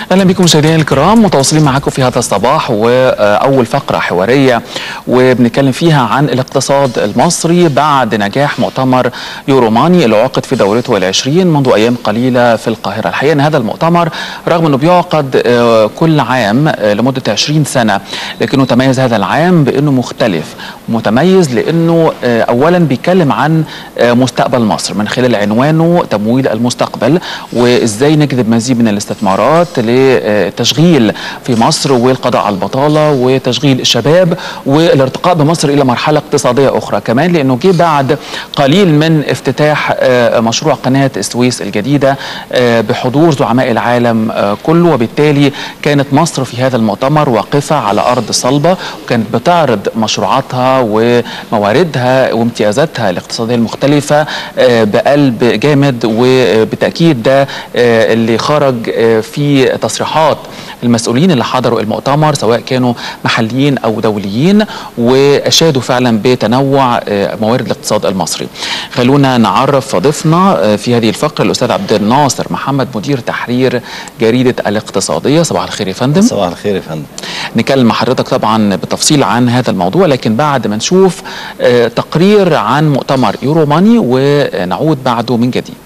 اهلا بكم مشاهدينا الكرام متواصلين معاكم في هذا الصباح واول فقره حواريه وبنتكلم فيها عن الاقتصاد المصري بعد نجاح مؤتمر يوروماني اللي عقد في دورته العشرين منذ ايام قليله في القاهره الحقيقه ان هذا المؤتمر رغم انه بيعقد كل عام لمده 20 سنه لكنه تميز هذا العام بانه مختلف متميز لانه اولا بيتكلم عن مستقبل مصر من خلال عنوانه تمويل المستقبل وازاي نجذب مزيد من الاستثمارات للتشغيل في مصر والقضاء على البطاله وتشغيل الشباب والارتقاء بمصر الى مرحله اقتصاديه اخرى كمان لانه جه بعد قليل من افتتاح مشروع قناه السويس الجديده بحضور زعماء العالم كله وبالتالي كانت مصر في هذا المؤتمر واقفه على ارض صلبه وكانت بتعرض مشروعاتها ومواردها وامتيازاتها الاقتصاديه المختلفه بقلب جامد وبالتاكيد ده اللي خرج في تصريحات المسؤولين اللي حضروا المؤتمر سواء كانوا محليين او دوليين واشادوا فعلا بتنوع موارد الاقتصاد المصري. خلونا نعرف ضيفنا في هذه الفقره الاستاذ عبد الناصر محمد مدير تحرير جريده الاقتصاديه صباح الخير يا فندم. صباح الخير يا فندم. نتكلم مع حضرتك طبعا بالتفصيل عن هذا الموضوع لكن بعد ما نشوف تقرير عن مؤتمر يورو ماني ونعود بعده من جديد.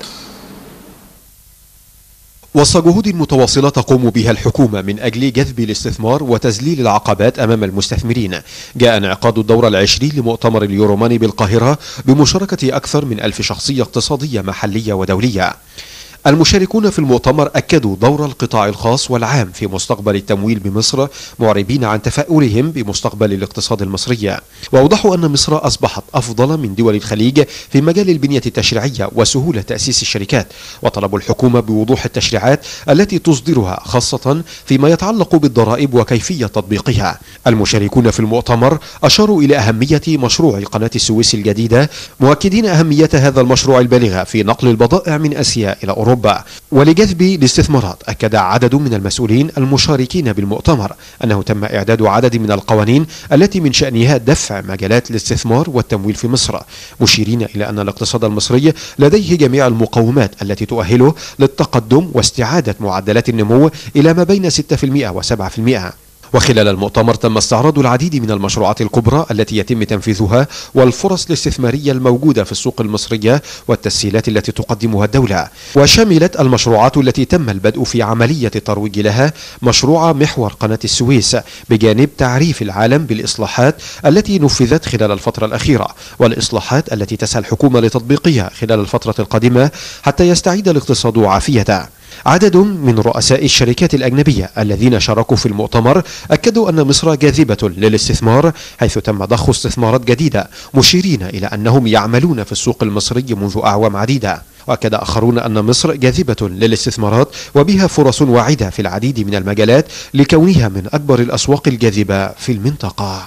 وسط جهود متواصلة تقوم بها الحكومة من أجل جذب الاستثمار وتذليل العقبات أمام المستثمرين جاء انعقاد الدورة العشرين لمؤتمر اليوروماني بالقاهرة بمشاركة أكثر من ألف شخصية اقتصادية محلية ودولية المشاركون في المؤتمر أكدوا دور القطاع الخاص والعام في مستقبل التمويل بمصر معربين عن تفاؤلهم بمستقبل الاقتصاد المصري وأوضحوا أن مصر أصبحت أفضل من دول الخليج في مجال البنية التشريعية وسهولة تأسيس الشركات وطلبوا الحكومة بوضوح التشريعات التي تصدرها خاصة فيما يتعلق بالضرائب وكيفية تطبيقها المشاركون في المؤتمر أشاروا إلى أهمية مشروع قناة السويس الجديدة مؤكدين أهمية هذا المشروع البالغ في نقل البضائع من آسيا إلى أوروبا أوروبا ولجذب الاستثمارات أكد عدد من المسؤولين المشاركين بالمؤتمر أنه تم إعداد عدد من القوانين التي من شأنها دفع مجالات الاستثمار والتمويل في مصر مشيرين إلى أن الاقتصاد المصري لديه جميع المقومات التي تؤهله للتقدم واستعادة معدلات النمو إلى ما بين 6% و7% وخلال المؤتمر تم استعراض العديد من المشروعات الكبرى التي يتم تنفيذها والفرص الاستثمارية الموجودة في السوق المصرية والتسهيلات التي تقدمها الدولة وشملت المشروعات التي تم البدء في عملية الترويج لها مشروع محور قناة السويس بجانب تعريف العالم بالإصلاحات التي نفذت خلال الفترة الأخيرة والإصلاحات التي تسعى الحكومة لتطبيقها خلال الفترة القادمة حتى يستعيد الاقتصاد عافيته عدد من رؤساء الشركات الأجنبية الذين شاركوا في المؤتمر أكدوا أن مصر جاذبة للاستثمار حيث تم ضخ استثمارات جديدة مشيرين إلى أنهم يعملون في السوق المصري منذ أعوام عديدة وأكد آخرون أن مصر جاذبة للاستثمارات وبها فرص واعدة في العديد من المجالات لكونها من أكبر الأسواق الجاذبة في المنطقة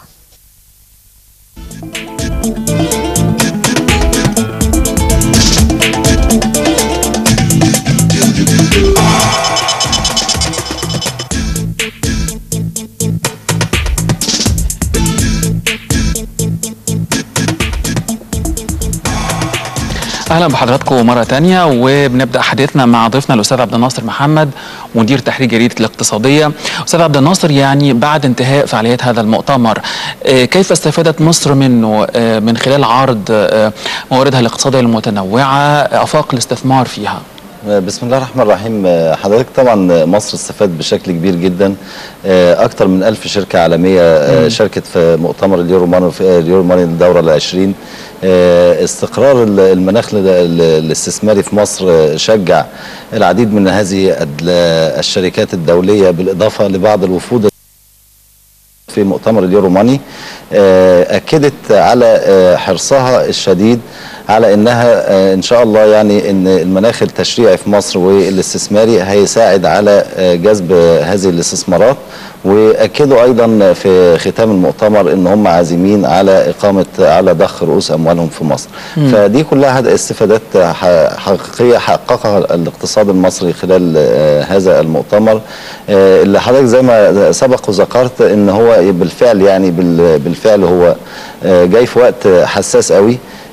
اهلا بحضراتكم مره تانية وبنبدا حديثنا مع ضيفنا الاستاذ عبد الناصر محمد مدير تحرير جريده الاقتصاديه استاذ عبد الناصر يعني بعد انتهاء فعاليات هذا المؤتمر كيف استفادت مصر منه من خلال عرض مواردها الاقتصاديه المتنوعه افاق الاستثمار فيها بسم الله الرحمن الرحيم حضرتك طبعا مصر استفاد بشكل كبير جدا اكثر من ألف شركه عالميه شاركت في مؤتمر اليورو ماني في اليورو ماني الدوره العشرين استقرار المناخ الاستثماري في مصر شجع العديد من هذه الشركات الدوليه بالاضافه لبعض الوفود في مؤتمر اليورو ماني اكدت على حرصها الشديد على انها ان شاء الله يعني ان المناخ التشريعي في مصر والاستثماري هيساعد على جذب هذه الاستثمارات واكدوا ايضا في ختام المؤتمر ان هم عازمين على اقامه على ضخ رؤوس اموالهم في مصر م. فدي كلها استفادات حقيقيه حققها الاقتصاد المصري خلال هذا المؤتمر اللي حضرتك زي ما سبق وذكرت ان هو بالفعل يعني بالفعل هو جاي في وقت حساس قوي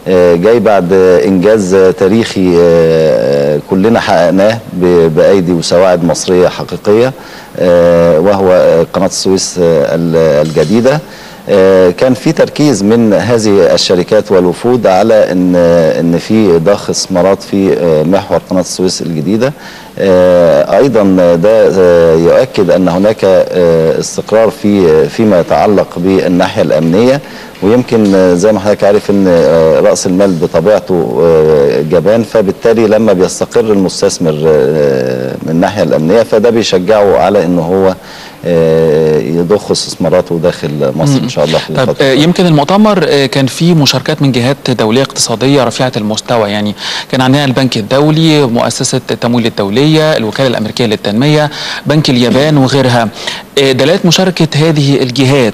آه، جاي بعد انجاز تاريخي آه، كلنا حققناه ب- بايدي وسواعد مصريه حقيقيه آه، وهو قناه السويس آه، ال- الجديده آه، كان في تركيز من هذه الشركات والوفود على ان ان في ضخ استثمارات في آه، محور قناه السويس الجديده آه، ايضا ده آه، يؤكد ان هناك آه، استقرار في فيما يتعلق بالناحيه الامنيه ويمكن آه، زي ما حضرتك عارف ان آه، راس المال بطبيعته آه، جبان فبالتالي لما بيستقر المستثمر آه، من الناحيه الامنيه فده بيشجعه على ان هو آه، يضخ استثماراته داخل مصر ان شاء الله في طيب الفترة آه، يمكن المؤتمر آه، كان فيه مشاركات من جهات دوليه اقتصاديه رفيعه المستوى يعني كان عندنا البنك الدولي مؤسسه التمويل الدوليه الوكاله الامريكيه للتنميه بنك اليابان وغيرها آه، دلالات مشاركه هذه الجهات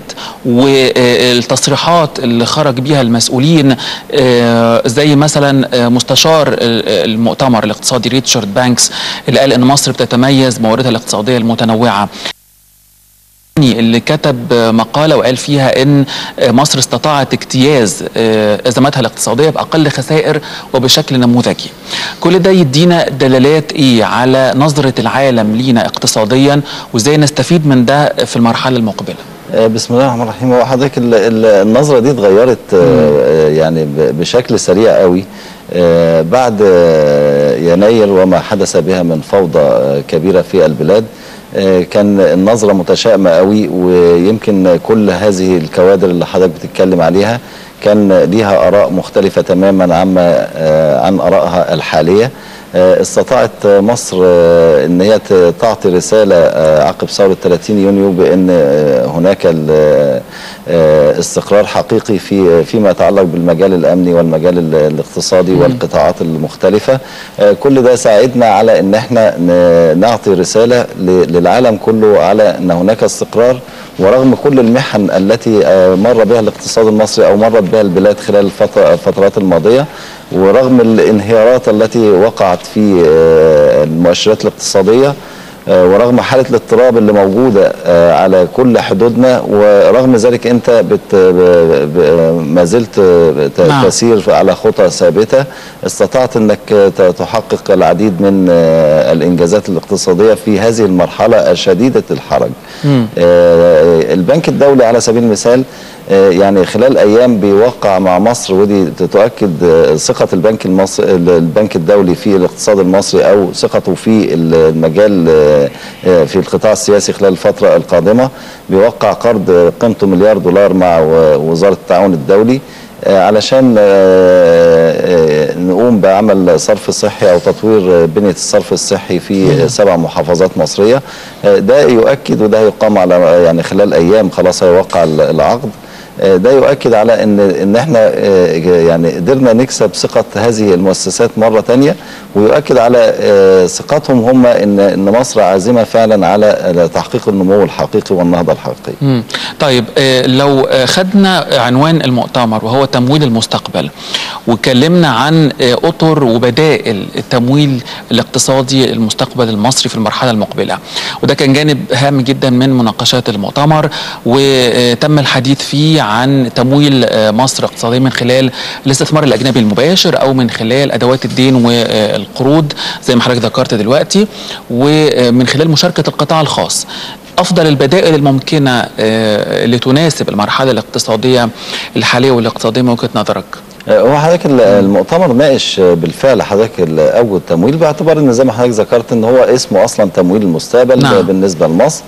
والتصريحات اللي خرج بيها المسؤولين آه، زي مثلا آه، مستشار ال- المؤتمر الاقتصادي ريتشارد بانكس اللي قال ان مصر بتتميز بمواردها الاقتصاديه المتنوعه اللي كتب مقالة وقال فيها ان مصر استطاعت اجتياز ازماتها الاقتصادية باقل خسائر وبشكل نموذجي كل ده يدينا دلالات ايه على نظرة العالم لينا اقتصاديا وازاي نستفيد من ده في المرحلة المقبلة آه، بسم الله الرحمن الرحيم هو حضرتك ال- ال- النظره دي اتغيرت آه، يعني ب- بشكل سريع قوي آه، بعد آه، يناير وما حدث بها من فوضى آه، كبيره في البلاد آه، كان النظره متشائمه قوي ويمكن كل هذه الكوادر اللي حضرتك بتتكلم عليها كان ليها اراء مختلفه تماما عما آه، عن ارائها الحاليه آه، استطاعت آه، مصر آه، ان هي ت- تعطي رساله آه، عقب ثوره 30 يونيو بان آه، هناك ال- آه، استقرار حقيقي في فيما يتعلق بالمجال الامني والمجال ال- الاقتصادي والقطاعات المختلفه آه، كل ده ساعدنا على ان احنا ن- نعطي رساله ل- للعالم كله على ان هناك استقرار ورغم كل المحن التي آه، مر بها الاقتصاد المصري او مرت بها البلاد خلال الفت- الفترات الماضيه ورغم الانهيارات التي وقعت في آه، المؤشرات الاقتصاديه آه، ورغم حالة الاضطراب اللي موجودة آه، على كل حدودنا ورغم ذلك أنت بت ب- ب- ما زلت آه، ت- نعم. تسير على خطى ثابتة استطعت أنك ت- تحقق العديد من آه، الإنجازات الاقتصادية في هذه المرحلة شديدة الحرج آه، البنك الدولي على سبيل المثال آه، يعني خلال ايام بيوقع مع مصر ودي تؤكد آه، ثقه البنك المصري البنك الدولي في الاقتصاد المصري او ثقته في المجال آه، آه، في القطاع السياسي خلال الفتره القادمه بيوقع قرض قيمته مليار دولار مع وزاره التعاون الدولي آه، علشان آه، آه، نقوم بعمل صرف صحي او تطوير بنيه الصرف الصحي في سبع محافظات مصريه آه، ده يؤكد وده هيقام على يعني خلال ايام خلاص هيوقع العقد آه، ده يؤكد على ان ان احنا آه، يعني قدرنا نكسب ثقه هذه المؤسسات مره تانية ويؤكد على آه، ثقتهم هم ان ان مصر عازمه فعلا على تحقيق النمو الحقيقي والنهضه الحقيقيه. مم. طيب آه، لو آه، خدنا عنوان المؤتمر وهو تمويل المستقبل وكلمنا عن آه، اطر وبدائل التمويل الاقتصادي المستقبل المصري في المرحله المقبله وده كان جانب هام جدا من مناقشات المؤتمر وتم الحديث فيه عن تمويل آه، مصر اقتصاديا من خلال الاستثمار الاجنبي المباشر او من خلال ادوات الدين والقروض زي ما حضرتك ذكرت دلوقتي ومن خلال مشاركه القطاع الخاص افضل البدائل الممكنه آه، اللي تناسب المرحله الاقتصاديه الحاليه والاقتصاديه من وجهه نظرك هو حضرتك ال- المؤتمر ناقش بالفعل حضرتك ال- اوجه التمويل باعتبار ان زي ما حضرتك ذكرت ان هو اسمه اصلا تمويل المستقبل نعم. بالنسبه لمصر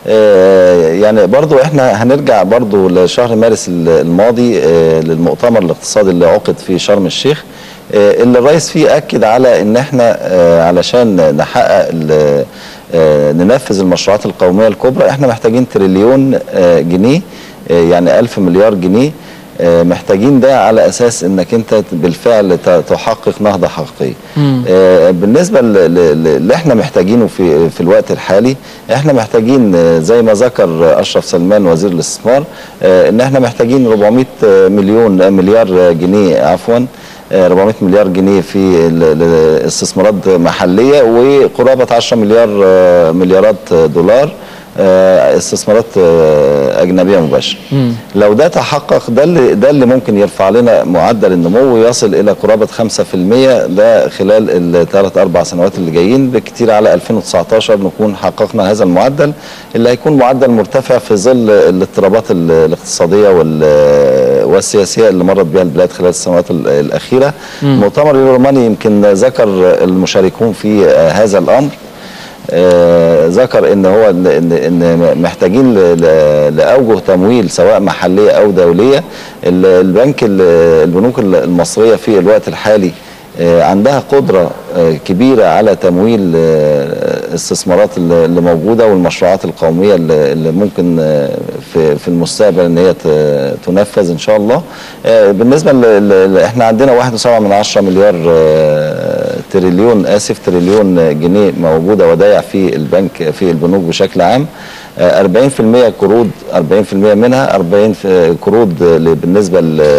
آه، يعني برضو احنا هنرجع برضو لشهر مارس ال- الماضي آه، للمؤتمر الاقتصادي اللي عقد في شرم الشيخ آه، اللي الرئيس فيه اكد على ان احنا آه، علشان نحقق ال- آه، ننفذ المشروعات القوميه الكبرى احنا محتاجين تريليون آه، جنيه آه، يعني ألف مليار جنيه آه، محتاجين ده على اساس انك انت بالفعل ت- تحقق نهضه حقيقيه. آه، بالنسبه ل- ل- ل- اللي احنا محتاجينه في في الوقت الحالي احنا محتاجين آه، زي ما ذكر اشرف سلمان وزير الاستثمار آه، ان احنا محتاجين 400 مليون آه، مليار جنيه عفوا آه، 400 مليار جنيه في ال- ال- استثمارات محليه وقرابه 10 مليار آه، مليارات دولار آه، استثمارات آه، اجنبيه مباشره لو ده تحقق ده اللي ده اللي ممكن يرفع لنا معدل النمو يصل الى قرابه 5% ده خلال الثلاث اربع سنوات اللي جايين بكتير على 2019 نكون حققنا هذا المعدل اللي هيكون معدل مرتفع في ظل الاضطرابات ال- الاقتصاديه وال- والسياسيه اللي مرت بها البلاد خلال السنوات ال- الاخيره مؤتمر اليوروماني يمكن ذكر المشاركون في آه، هذا الامر آه، ذكر ان هو ان ان إن محتاجين ل- ل- لاوجه تمويل سواء محليه او دوليه ال- البنك ال- البنوك المصريه في الوقت الحالي آه، عندها قدره آه، كبيره على تمويل آه، استثمارات اللي اللي موجوده والمشروعات القوميه اللي اللي ممكن آه، في في المستقبل ان هي ت- تنفذ ان شاء الله آه، بالنسبه ل- ل- احنا عندنا 1.7 من 10 مليار آه، تريليون اسف تريليون جنيه موجوده ودايع في البنك في البنوك بشكل عام آه، 40% قروض 40% منها 40 في- قروض ل- بالنسبه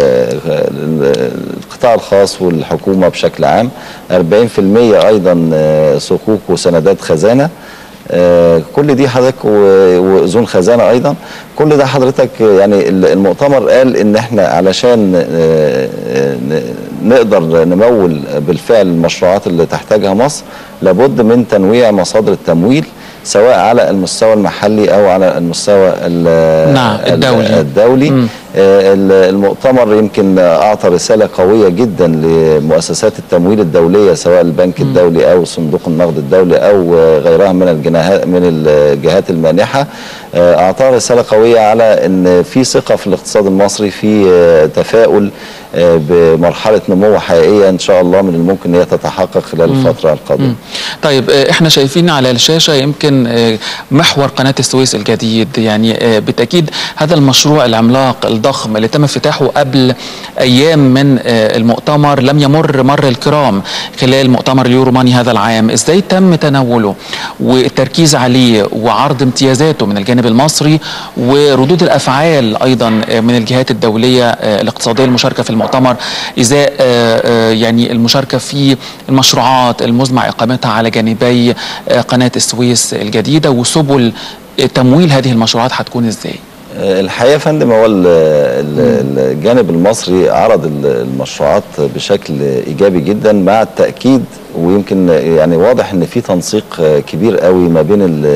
للقطاع الخاص والحكومه بشكل عام 40% ايضا آه، صكوك وسندات خزانه آه، كل دي حضرتك و- واذون خزانه ايضا كل ده حضرتك يعني ال- المؤتمر قال ان احنا علشان آه، آه، ن- نقدر نمول بالفعل المشروعات اللي تحتاجها مصر لابد من تنويع مصادر التمويل سواء على المستوى المحلي او على المستوى ال- نعم، ال- الدولي. الدولي آه، ال- المؤتمر يمكن اعطى رساله قويه جدا لمؤسسات التمويل الدوليه سواء البنك الدولي او صندوق النقد الدولي او آه، غيرها من الجناهات من الجهات المانحه آه، اعطى رساله قويه على ان في ثقه في الاقتصاد المصري في آه، تفاؤل آه، بمرحله نمو حقيقيه ان شاء الله من الممكن ان هي تتحقق خلال الفتره القادمه طيب آه، احنا شايفين على الشاشه يمكن آه، محور قناه السويس الجديد يعني آه، بالتاكيد هذا المشروع العملاق الضخم اللي تم افتتاحه قبل ايام من آه، المؤتمر لم يمر مر الكرام خلال مؤتمر اليوروماني هذا العام ازاي تم تناوله والتركيز عليه وعرض امتيازاته من الجانب المصري وردود الافعال ايضا آه، من الجهات الدوليه آه، الاقتصاديه المشاركه في المؤتمر ازاء آه، آه، يعني المشاركه في المشروعات المزمع اقامتها على جانبي آه، قناه السويس الجديده وسبل تمويل هذه المشروعات هتكون ازاي؟ الحقيقه يا فندم هو ال- ال- الجانب المصري عرض ال- المشروعات بشكل ايجابي جدا مع التاكيد ويمكن يعني واضح ان في تنسيق كبير قوي ما بين ال-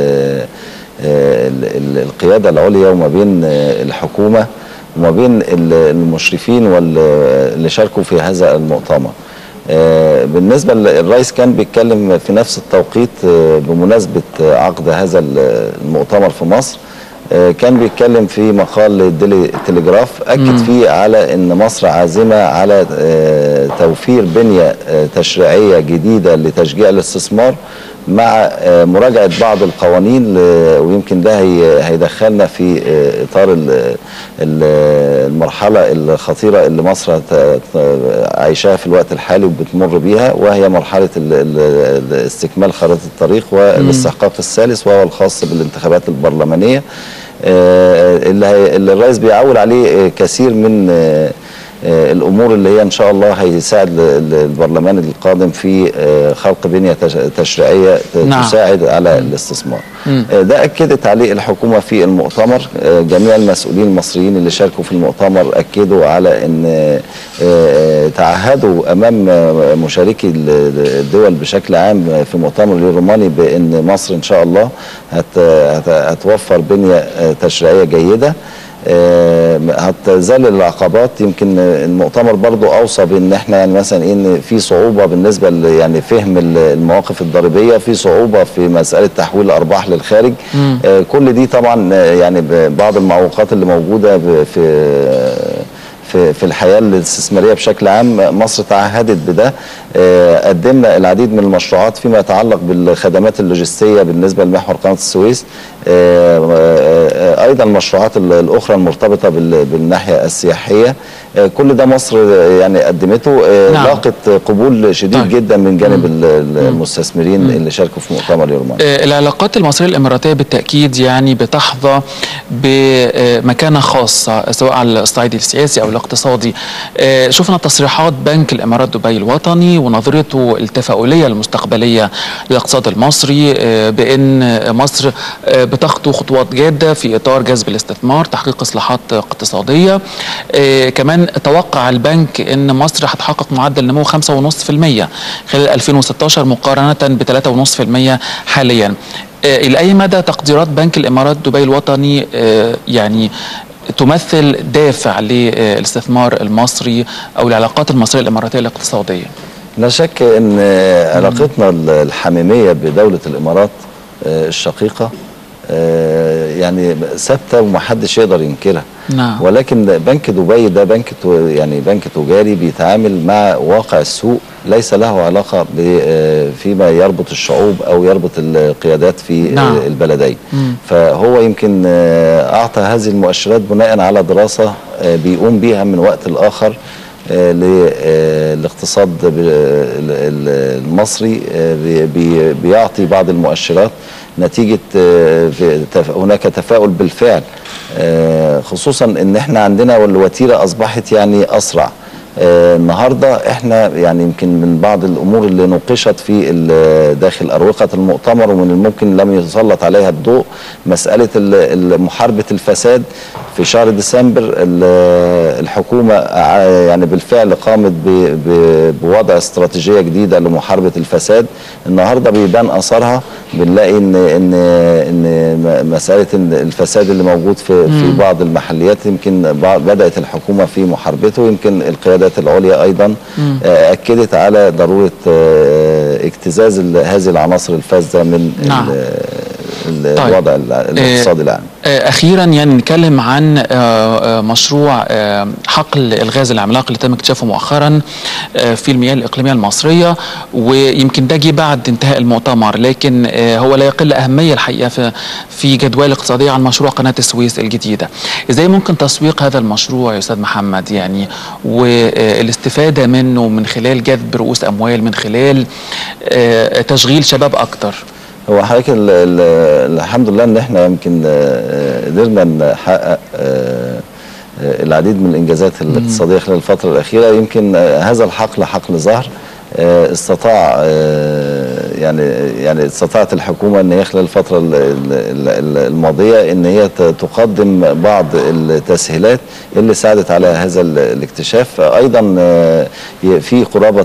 ال- ال- القياده العليا وما بين الحكومه وما بين ال- المشرفين واللي شاركوا في هذا المؤتمر. آه، بالنسبه للرئيس كان بيتكلم في نفس التوقيت آه، بمناسبه عقد هذا المؤتمر في مصر آه، كان بيتكلم في مقال للديلي تليجراف اكد فيه على ان مصر عازمه على آه، توفير بنيه آه، تشريعيه جديده لتشجيع الاستثمار مع آه، مراجعه بعض القوانين ل- ويمكن ده هي- هيدخلنا في آه، اطار ال- ال- المرحله الخطيره اللي مصر هت- عايشاها في الوقت الحالي وبتمر بيها وهي مرحله ال- ال- ال- استكمال خريطه الطريق والاستحقاق الثالث وهو الخاص بالانتخابات البرلمانيه آه، اللي هي- اللي الرئيس بيعول عليه آه، كثير من آه، آه، الامور اللي هي ان شاء الله هيساعد ل- ل- البرلمان القادم في آه، خلق بنيه تش- تشريعيه ت- نعم. تساعد على الاستثمار. آه، ده اكدت عليه الحكومه في المؤتمر آه، جميع المسؤولين المصريين اللي شاركوا في المؤتمر اكدوا على ان آه، آه، تعهدوا امام آه، مشاركي ال- الدول بشكل عام في مؤتمر اليوروماني بان مصر ان شاء الله هت- هت- هتوفر بنيه آه، تشريعيه جيده آه، هتزال العقبات يمكن المؤتمر برضو اوصى بان احنا يعني مثلا إيه ان في صعوبه بالنسبه ل- يعني فهم ال- المواقف الضريبيه في صعوبه في مساله تحويل الارباح للخارج آه، كل دي طبعا آه، يعني ب- بعض المعوقات اللي موجوده ب- في في في الحياه الاستثماريه بشكل عام مصر تعهدت بده آه، قدمنا العديد من المشروعات فيما يتعلق بالخدمات اللوجستيه بالنسبه لمحور قناه السويس آه، آه، آه، ايضا المشروعات ال- الاخرى المرتبطه بال- بالناحيه السياحيه آه، كل ده مصر آه، يعني قدمته آه، نعم. لاقت قبول شديد طيب. جدا من جانب ال- ال- المستثمرين اللي شاركوا في مؤتمر يورمان آه، العلاقات المصرية الإماراتية بالتأكيد يعني بتحظى بمكانة خاصة سواء على الصعيد السياسي أو الاقتصادي آه، شفنا تصريحات بنك الإمارات دبي الوطني ونظرته التفاؤلية المستقبلية للاقتصاد المصري آه، بأن مصر آه، بتخطو خطوات جادة في إطار جذب الاستثمار تحقيق إصلاحات اقتصادية آه، كمان توقع البنك أن مصر هتحقق معدل نمو 5.5% خلال 2016 مقارنة ب 3.5% حاليا آه، إلى أي مدى تقديرات بنك الإمارات دبي الوطني آه، يعني تمثل دافع للاستثمار المصري أو العلاقات المصرية الإماراتية الاقتصادية لا شك ان آه، علاقتنا ال- الحميميه بدوله الامارات آه، الشقيقه آه، يعني ثابته ومحدش يقدر ينكرها نعم. ولكن بنك دبي ده بنك تو- يعني بنك تجاري بيتعامل مع واقع السوق ليس له علاقه ب- آه، فيما يربط الشعوب او يربط القيادات في نعم. آه، البلدين فهو يمكن آه، اعطى هذه المؤشرات بناء على دراسه آه، بيقوم بيها من وقت لاخر آه، للاقتصاد ب- ال- ال- المصري آه، بي- بي- بيعطي بعض المؤشرات نتيجة آه، في تف- هناك تفاؤل بالفعل آه، خصوصا ان احنا عندنا والوتيرة اصبحت يعني اسرع آه، النهارده احنا يعني يمكن من بعض الامور اللي نوقشت في ال- داخل اروقه المؤتمر ومن الممكن لم يسلط عليها الضوء مساله ال- ال- محاربه الفساد في شهر ديسمبر ال- الحكومه ع- يعني بالفعل قامت ب- ب- بوضع استراتيجيه جديده لمحاربه الفساد النهارده بيبان اثرها بنلاقي ان ان ان م- مساله إن الفساد اللي موجود في في بعض المحليات يمكن بع- بدات الحكومه في محاربته يمكن القيادات العليا ايضا آه، اكدت على ضروره آه، اجتزاز ال- هذه العناصر الفاسده من نعم. ال- ال- طيب. الوضع ال- الاقتصادي العام آه، أخيرا يعني نتكلم عن آه، آه، مشروع آه، حقل الغاز العملاق اللي تم اكتشافه مؤخرا آه، في المياه الإقليمية المصرية ويمكن ده جه بعد انتهاء المؤتمر لكن آه، هو لا يقل أهمية الحقيقة في في جدول الاقتصادية عن مشروع قناة السويس الجديدة إزاي ممكن تسويق هذا المشروع يا أستاذ محمد يعني والاستفادة منه من خلال جذب رؤوس أموال من خلال آه، تشغيل شباب أكتر هو حضرتك ال- ال- الحمد لله ان احنا يمكن آه، قدرنا نحقق آه، آه، العديد من الانجازات الاقتصاديه خلال الفتره الاخيره يمكن آه، هذا الحقل حقل زهر آه، استطاع آه، يعني يعني استطاعت الحكومه ان هي خلال الفتره ال- ال- ال- الماضيه ان هي ت- تقدم بعض التسهيلات اللي ساعدت على هذا ال- الاكتشاف ايضا آه، ي- في قرابه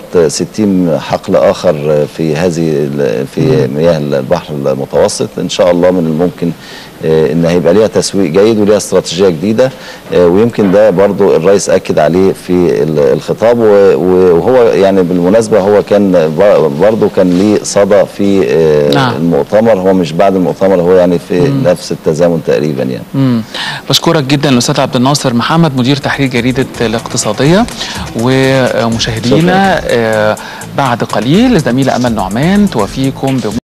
60 حقل اخر في هذه ال- في مياه البحر المتوسط ان شاء الله من الممكن آه، ان هيبقى ليها تسويق جيد وليها استراتيجيه جديده آه، ويمكن ده برضو الرئيس اكد عليه في ال- الخطاب و- وهو يعني بالمناسبه هو كان ب- برضو كان ليه صدى في آه، نعم. المؤتمر هو مش بعد المؤتمر هو يعني في نفس التزامن تقريبا يعني مم. بشكرك جدا الاستاذ عبد الناصر محمد مدير تحرير جريده الاقتصاديه ومشاهدينا آه، بعد قليل الزميله امل نعمان توفيكم